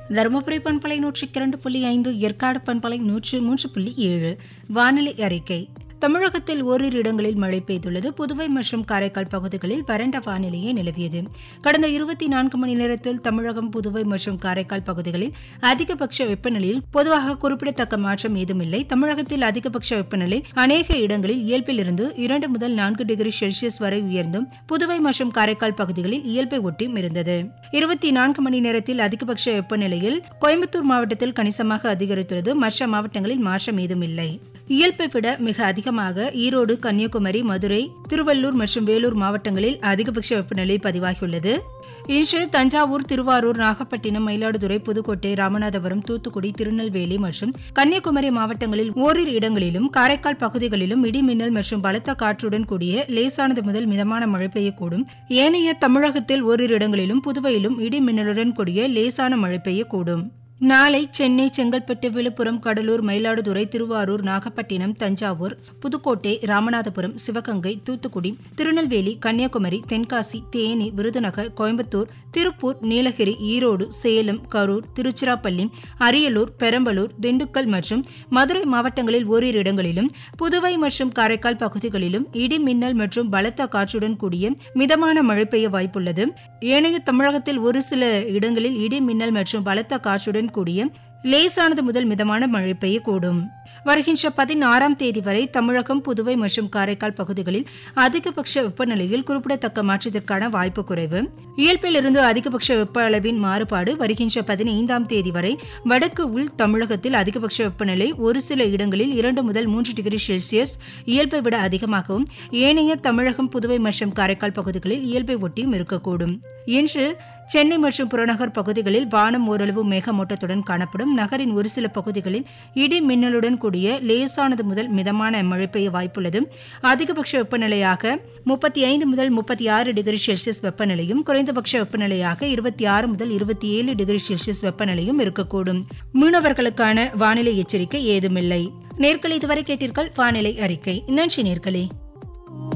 தருமபுரி பண்பலை நூற்றி இரண்டு புள்ளி ஐந்து ஏற்காடு பண்பலை நூற்று மூன்று புள்ளி ஏழு வானிலை அறிக்கை தமிழகத்தில் ஓரிரு இடங்களில் மழை பெய்துள்ளது புதுவை மற்றும் காரைக்கால் பகுதிகளில் வறண்ட வானிலையே நிலவியது கடந்த இருபத்தி நான்கு மணி நேரத்தில் தமிழகம் புதுவை மற்றும் காரைக்கால் பகுதிகளில் அதிகபட்ச வெப்பநிலையில் பொதுவாக குறிப்பிடத்தக்க மாற்றம் ஏதுமில்லை தமிழகத்தில் அதிகபட்ச வெப்பநிலை அநேக இடங்களில் இயல்பிலிருந்து இரண்டு முதல் நான்கு டிகிரி செல்சியஸ் வரை உயர்ந்தும் புதுவை மற்றும் காரைக்கால் பகுதிகளில் இயல்பை ஒட்டியும் இருந்தது இருபத்தி நான்கு மணி நேரத்தில் அதிகபட்ச வெப்பநிலையில் கோயம்புத்தூர் மாவட்டத்தில் கணிசமாக அதிகரித்துள்ளது மற்ற மாவட்டங்களில் மாற்றம் ஏதுமில்லை இயல்பை விட மிக அதிகமாக ஈரோடு கன்னியாகுமரி மதுரை திருவள்ளூர் மற்றும் வேலூர் மாவட்டங்களில் அதிகபட்ச வெப்பநிலை பதிவாகியுள்ளது இன்று தஞ்சாவூர் திருவாரூர் நாகப்பட்டினம் மயிலாடுதுறை புதுக்கோட்டை ராமநாதபுரம் தூத்துக்குடி திருநெல்வேலி மற்றும் கன்னியாகுமரி மாவட்டங்களில் ஓரிரு இடங்களிலும் காரைக்கால் பகுதிகளிலும் இடி மின்னல் மற்றும் பலத்த காற்றுடன் கூடிய லேசானது முதல் மிதமான மழை பெய்யக்கூடும் ஏனைய தமிழகத்தில் ஓரிரு இடங்களிலும் புதுவையிலும் இடி மின்னலுடன் கூடிய லேசான மழை பெய்யக்கூடும் நாளை சென்னை செங்கல்பட்டு விழுப்புரம் கடலூர் மயிலாடுதுறை திருவாரூர் நாகப்பட்டினம் தஞ்சாவூர் புதுக்கோட்டை ராமநாதபுரம் சிவகங்கை தூத்துக்குடி திருநெல்வேலி கன்னியாகுமரி தென்காசி தேனி விருதுநகர் கோயம்புத்தூர் திருப்பூர் நீலகிரி ஈரோடு சேலம் கரூர் திருச்சிராப்பள்ளி அரியலூர் பெரம்பலூர் திண்டுக்கல் மற்றும் மதுரை மாவட்டங்களில் ஓரிரு இடங்களிலும் புதுவை மற்றும் காரைக்கால் பகுதிகளிலும் இடி மின்னல் மற்றும் பலத்த காற்றுடன் கூடிய மிதமான மழை பெய்ய வாய்ப்புள்ளது ஏனைய தமிழகத்தில் ஒரு சில இடங்களில் இடி மின்னல் மற்றும் பலத்த காற்றுடன் கூடிய லேசானது முதல் மிதமான மழை பெய்யக்கூடும் வருகின்ற பதினாறாம் தேதி வரை தமிழகம் புதுவை மற்றும் காரைக்கால் பகுதிகளில் அதிகபட்ச வெப்பநிலையில் குறிப்பிடத்தக்க மாற்றத்திற்கான வாய்ப்பு குறைவு இயல்பிலிருந்து அதிகபட்ச வெப்ப அளவின் மாறுபாடு வருகின்ற பதினைந்தாம் தேதி வரை வடக்கு உள் தமிழகத்தில் அதிகபட்ச வெப்பநிலை ஒரு சில இடங்களில் இரண்டு முதல் மூன்று டிகிரி செல்சியஸ் இயல்பை விட அதிகமாகவும் ஏனைய தமிழகம் புதுவை மற்றும் காரைக்கால் பகுதிகளில் இயல்பை ஒட்டியும் இருக்கக்கூடும் இன்று சென்னை மற்றும் புறநகர் பகுதிகளில் வானம் ஓரளவு மேகமூட்டத்துடன் காணப்படும் நகரின் ஒரு சில பகுதிகளில் இடி மின்னலுடன் கூடிய லேசானது முதல் மிதமான மழை பெய்ய வாய்ப்புள்ளது அதிகபட்ச வெப்பநிலையாக முப்பத்தி ஐந்து முதல் முப்பத்தி ஆறு டிகிரி செல்சியஸ் வெப்பநிலையும் குறைந்தபட்ச வெப்பநிலையாக இருபத்தி ஆறு முதல் இருபத்தி ஏழு டிகிரி செல்சியஸ் வெப்பநிலையும் இருக்கக்கூடும் மீனவர்களுக்கான வானிலை எச்சரிக்கை ஏதுமில்லை நேர்களை இதுவரை கேட்டீர்கள் வானிலை அறிக்கை நன்றி நேர்களே